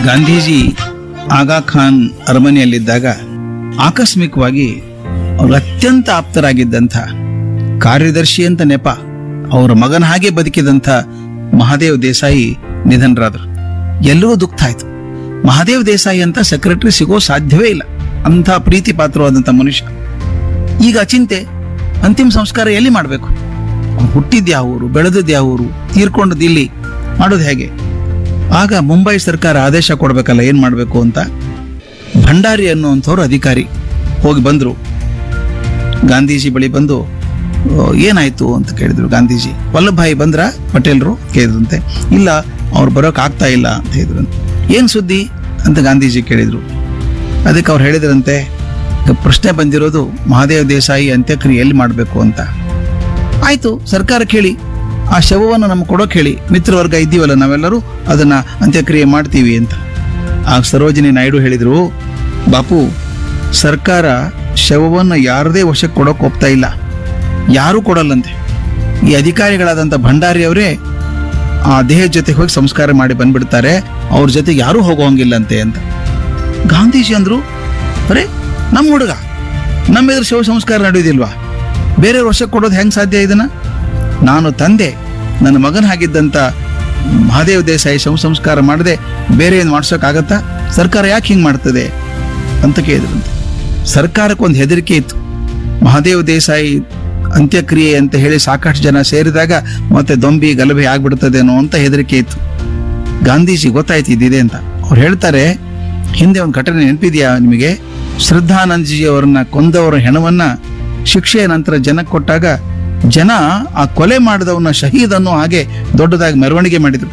ಗಾಂಧೀಜಿ ಆಗಾ ಖಾನ್ ಅರಮನೆಯಲ್ಲಿದ್ದಾಗ ಆಕಸ್ಮಿಕವಾಗಿ ಅವರು ಅತ್ಯಂತ ಆಪ್ತರಾಗಿದ್ದಂಥ ಕಾರ್ಯದರ್ಶಿ ಅಂತ ನೆಪ ಅವರ ಮಗನ ಹಾಗೆ ಬದುಕಿದಂಥ ಮಹಾದೇವ್ ದೇಸಾಯಿ ನಿಧನರಾದರು ಎಲ್ಲರೂ ದುಃಖ ಆಯ್ತು ಮಹಾದೇವ್ ದೇಸಾಯಿ ಅಂತ ಸೆಕ್ರೆಟರಿ ಸಿಗೋ ಸಾಧ್ಯವೇ ಇಲ್ಲ ಅಂಥ ಪ್ರೀತಿ ಪಾತ್ರವಾದಂಥ ಮನುಷ್ಯ ಈಗ ಚಿಂತೆ ಅಂತಿಮ ಸಂಸ್ಕಾರ ಎಲ್ಲಿ ಮಾಡಬೇಕು ಅವ್ನು ಹುಟ್ಟಿದ್ದು ಯಾವ ಊರು ಬೆಳೆದದ್ದು ಯಾವ ಊರು ತೀರ್ಕೊಂಡದ್ದು ಇಲ್ಲಿ ಮಾಡೋದು ಹೇಗೆ ಆಗ ಮುಂಬೈ ಸರ್ಕಾರ ಆದೇಶ ಕೊಡಬೇಕಲ್ಲ ಏನ್ ಮಾಡಬೇಕು ಅಂತ ಭಂಡಾರಿ ಅನ್ನುವಂಥವ್ರು ಅಧಿಕಾರಿ ಹೋಗಿ ಬಂದ್ರು ಗಾಂಧೀಜಿ ಬಳಿ ಬಂದು "ಓ, ಏನಾಯ್ತು ಅಂತ ಕೇಳಿದ್ರು ಗಾಂಧೀಜಿ ವಲ್ಲಭಾಯಿ ಬಂದ್ರ ಪಟೇಲ್ರು ಕೇಳಿದ್ರಂತೆ ಇಲ್ಲ ಅವ್ರು ಬರೋಕ್ ಆಗ್ತಾ ಇಲ್ಲ ಅಂತ ಹೇಳಿದ್ರಂತೆ ಏನ್ ಸುದ್ದಿ ಅಂತ ಗಾಂಧೀಜಿ ಕೇಳಿದ್ರು ಅದಕ್ಕೆ ಅವ್ರು ಹೇಳಿದ್ರಂತೆ "ಈಗ ಪ್ರಶ್ನೆ ಬಂದಿರೋದು ಮಹಾದೇವ್ ದೇಸಾಯಿ ಅಂತ್ಯಕ್ರಿಯೆ ಎಲ್ಲಿ ಮಾಡಬೇಕು ಅಂತ ಆಯ್ತು ಸರ್ಕಾರ ಕೇಳಿ ಆ ಶವವನ್ನು ನಮ್ಗೆ ಕೊಡೋಕ್ ಹೇಳಿ ಮಿತ್ರವರ್ಗ ಇದ್ದೀವಲ್ಲ ನಾವೆಲ್ಲರೂ ಅದನ್ನ ಅಂತ್ಯಕ್ರಿಯೆ ಮಾಡ್ತೀವಿ ಅಂತ ಆಗ ಸರೋಜಿನಿ ನಾಯ್ಡು ಹೇಳಿದ್ರು ಬಾಪು ಸರ್ಕಾರ ಶವವನ್ನು ಯಾರದೇ ವಶಕ್ಕೆ ಕೊಡೋಕ್ ಒಪ್ತಾ ಇಲ್ಲ ಯಾರೂ ಕೊಡಲ್ಲಂತೆ ಈ ಅಧಿಕಾರಿಗಳಾದಂಥ ಭಂಡಾರಿ ಅವರೇ ಆ ದೇಹದ ಜೊತೆ ಹೋಗಿ ಸಂಸ್ಕಾರ ಮಾಡಿ ಬಂದ್ಬಿಡ್ತಾರೆ ಅವ್ರ ಜೊತೆಗೆ ಯಾರೂ ಹೋಗೋಂಗಿಲ್ಲಂತೆ ಅಂತ ಗಾಂಧೀಜಿ ಅಂದ್ರು ಅರೆ ನಮ್ಮ ಹುಡುಗ ನಮ್ಮ ಎದುರು ಶವ ಸಂಸ್ಕಾರ ನಡೆಯೋದಿಲ್ವಾ ಬೇರೆ ವರ್ಷಕ್ಕೆ ಕೊಡೋದು ಹೆಂಗ್ ಸಾಧ್ಯ ಇದನ್ನ ನಾನು ತಂದೆ ನನ್ನ ಮಗನ ಹಾಗಿದ್ದಂತ ಮಹಾದೇವ್ ದೇಸಾಯಿ ಶವ ಸಂಸ್ಕಾರ ಮಾಡದೆ ಬೇರೆ ಏನು ಮಾಡ್ಸೋಕ್ಕಾಗತ್ತಾ ಸರ್ಕಾರ ಯಾಕೆ ಹಿಂಗ್ ಮಾಡ್ತದೆ ಅಂತ ಕೇಳಿದ್ರಂತೆ ಸರ್ಕಾರಕ್ಕೆ ಒಂದು ಹೆದರಿಕೆ ಇತ್ತು ಮಹಾದೇವ್ ದೇಸಾಯಿ ಅಂತ್ಯಕ್ರಿಯೆ ಅಂತ ಹೇಳಿ ಸಾಕಷ್ಟು ಜನ ಸೇರಿದಾಗ ಮತ್ತೆ ದೊಂಬಿ ಗಲಭೆ ಆಗ್ಬಿಡ್ತದೇನೋ ಅಂತ ಹೆದರಿಕೆ ಇತ್ತು ಗಾಂಧೀಜಿ ಗೊತ್ತಾಯ್ತು ಇದಿದೆ ಅಂತ ಅವ್ರು ಹೇಳ್ತಾರೆ ಹಿಂದೆ ಒಂದು ಘಟನೆ ನೆನಪಿದೆಯಾ ನಿಮಗೆ ಶ್ರದ್ಧಾನಂದಜಿ ಅವರನ್ನ ಕೊಂದವರ ಹೆಣವನ್ನ ಶಿಕ್ಷೆಯ ನಂತರ ಜನಕ್ಕೆ ಕೊಟ್ಟಾಗ ಜನ ಆ ಕೊಲೆ ಮಾಡಿದವನ್ನ ಶಹೀದ್ ಅನ್ನೋ ಹಾಗೆ ದೊಡ್ಡದಾಗಿ ಮೆರವಣಿಗೆ ಮಾಡಿದ್ರು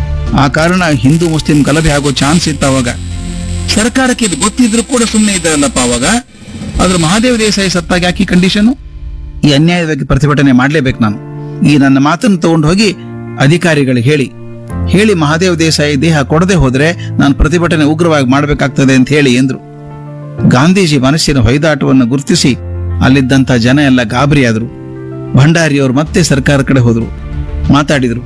ಆ ಕಾರಣ ಹಿಂದೂ ಮುಸ್ಲಿಂ ಗಲಭೆ ಆಗೋ ಚಾನ್ಸ್ ಇತ್ತು ಅವಾಗ ಸರ್ಕಾರಕ್ಕೆ ಇದು ಗೊತ್ತಿದ್ರು ಕೂಡ ಸುಮ್ಮನೆ ಇದ್ದಾರಲ್ಲಪ್ಪ ಅವಾಗ ಆದ್ರೆ ಮಹಾದೇವ ದೇಸಾಯಿ ಸತ್ತಾಗ ಯಾಕೆ ಕಂಡೀಷನ್ ಈ ಅನ್ಯಾಯದ ಬಗ್ಗೆ ಪ್ರತಿಭಟನೆ ಮಾಡ್ಲೇಬೇಕು ನಾನು ಈ ನನ್ನ ಮಾತನ್ನು ತಗೊಂಡು ಹೋಗಿ ಅಧಿಕಾರಿಗಳಿಗೆ ಹೇಳಿ ಹೇಳಿ ಮಹಾದೇವ್ ದೇಸಾಯಿ ದೇಹ ಕೊಡದೆ ಹೋದ್ರೆ ನಾನು ಪ್ರತಿಭಟನೆ ಉಗ್ರವಾಗಿ ಮಾಡಬೇಕಾಗ್ತದೆ ಅಂತ ಹೇಳಿ ಎಂದ್ರು ಗಾಂಧೀಜಿ ಮನಸ್ಸಿನ ಹೊಯ್ದಾಟವನ್ನು ಗುರುತಿಸಿ ಅಲ್ಲಿದ್ದಂತ ಜನ ಎಲ್ಲ ಗಾಬರಿಯಾದರು ಭಂಡಾರಿಯವರು ಮತ್ತೆ ಸರ್ಕಾರ ಕಡೆ ಹೋದ್ರು ಮಾತಾಡಿದ್ರು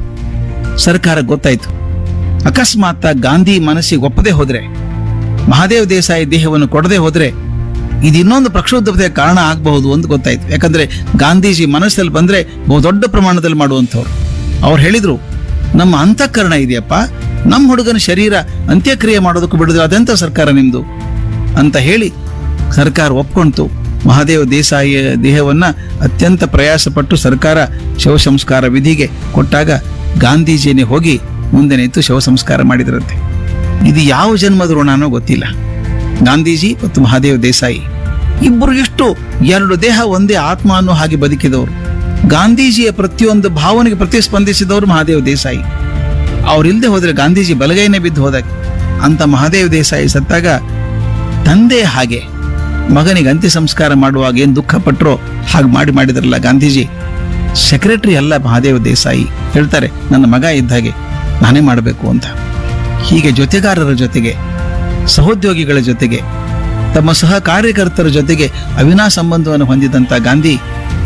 ಸರ್ಕಾರ ಗೊತ್ತಾಯ್ತು ಅಕಸ್ಮಾತ್ ಗಾಂಧಿ ಮನಸ್ಸಿಗೆ ಒಪ್ಪದೆ ಹೋದ್ರೆ ಮಹಾದೇವ್ ದೇಸಾಯಿ ದೇಹವನ್ನು ಕೊಡದೆ ಹೋದ್ರೆ ಇದು ಇನ್ನೊಂದು ಪ್ರಕ್ಷುಬ್ಧತೆಯ ಕಾರಣ ಆಗಬಹುದು ಅಂತ ಗೊತ್ತಾಯ್ತು ಯಾಕಂದ್ರೆ ಗಾಂಧೀಜಿ ಮನಸ್ಸಲ್ಲಿ ಬಂದ್ರೆ ಬಹು ದೊಡ್ಡ ಪ್ರಮಾಣದಲ್ಲಿ ಮಾಡುವಂಥವ್ರು ಅವ್ರು ಹೇಳಿದ್ರು ನಮ್ಮ ಅಂತಃಕರಣ ಇದೆಯಪ್ಪ ನಮ್ಮ ಹುಡುಗನ ಶರೀರ ಅಂತ್ಯಕ್ರಿಯೆ ಮಾಡೋದಕ್ಕೂ ಬಿಡುದು ಅದೆಂತ ಸರ್ಕಾರ ನಿಮ್ದು ಅಂತ ಹೇಳಿ ಸರ್ಕಾರ ಒಪ್ಕೊಂತು ಮಹಾದೇವ ದೇಸಾಯಿಯ ದೇಹವನ್ನ ಅತ್ಯಂತ ಪ್ರಯಾಸಪಟ್ಟು ಸರ್ಕಾರ ಶವ ಸಂಸ್ಕಾರ ವಿಧಿಗೆ ಕೊಟ್ಟಾಗ ಗಾಂಧೀಜಿನೇ ಹೋಗಿ ಮುಂದೆ ನಿಂತು ಶವ ಸಂಸ್ಕಾರ ಮಾಡಿದ್ರಂತೆ ಇದು ಯಾವ ಜನ್ಮದ ಋಣನೋ ಗೊತ್ತಿಲ್ಲ ಗಾಂಧೀಜಿ ಮತ್ತು ಮಹಾದೇವ ದೇಸಾಯಿ ಇಬ್ಬರು ಎಷ್ಟು ಎರಡು ದೇಹ ಒಂದೇ ಆತ್ಮ ಅನ್ನೋ ಹಾಗೆ ಬದುಕಿದವರು ಗಾಂಧೀಜಿಯ ಪ್ರತಿಯೊಂದು ಭಾವನೆಗೆ ಪ್ರತಿಸ್ಪಂದಿಸಿದವರು ಮಹಾದೇವ ದೇಸಾಯಿ ಅವ್ರಿಲ್ದೆ ಹೋದ್ರೆ ಗಾಂಧೀಜಿ ಬಲಗೈನೇ ಬಿದ್ದು ಹೋದಾಗ ಅಂತ ಮಹಾದೇವ ದೇಸಾಯಿ ಸತ್ತಾಗ ತಂದೆ ಹಾಗೆ ಮಗನಿಗೆ ಅಂತ್ಯ ಸಂಸ್ಕಾರ ಮಾಡುವಾಗ ಏನು ದುಃಖ ಪಟ್ಟರೋ ಹಾಗೆ ಮಾಡಿ ಮಾಡಿದ್ರಲ್ಲ ಗಾಂಧೀಜಿ ಸೆಕ್ರೆಟರಿ ಅಲ್ಲ ಮಹಾದೇವ ದೇಸಾಯಿ ಹೇಳ್ತಾರೆ ನನ್ನ ಮಗ ಇದ್ದ ಹಾಗೆ ನಾನೇ ಮಾಡಬೇಕು ಅಂತ ಹೀಗೆ ಜೊತೆಗಾರರ ಜೊತೆಗೆ ಸಹೋದ್ಯೋಗಿಗಳ ಜೊತೆಗೆ ತಮ್ಮ ಸಹ ಕಾರ್ಯಕರ್ತರ ಜೊತೆಗೆ ಅವಿನಾ ಸಂಬಂಧವನ್ನು ಹೊಂದಿದಂತ ಗಾಂಧಿ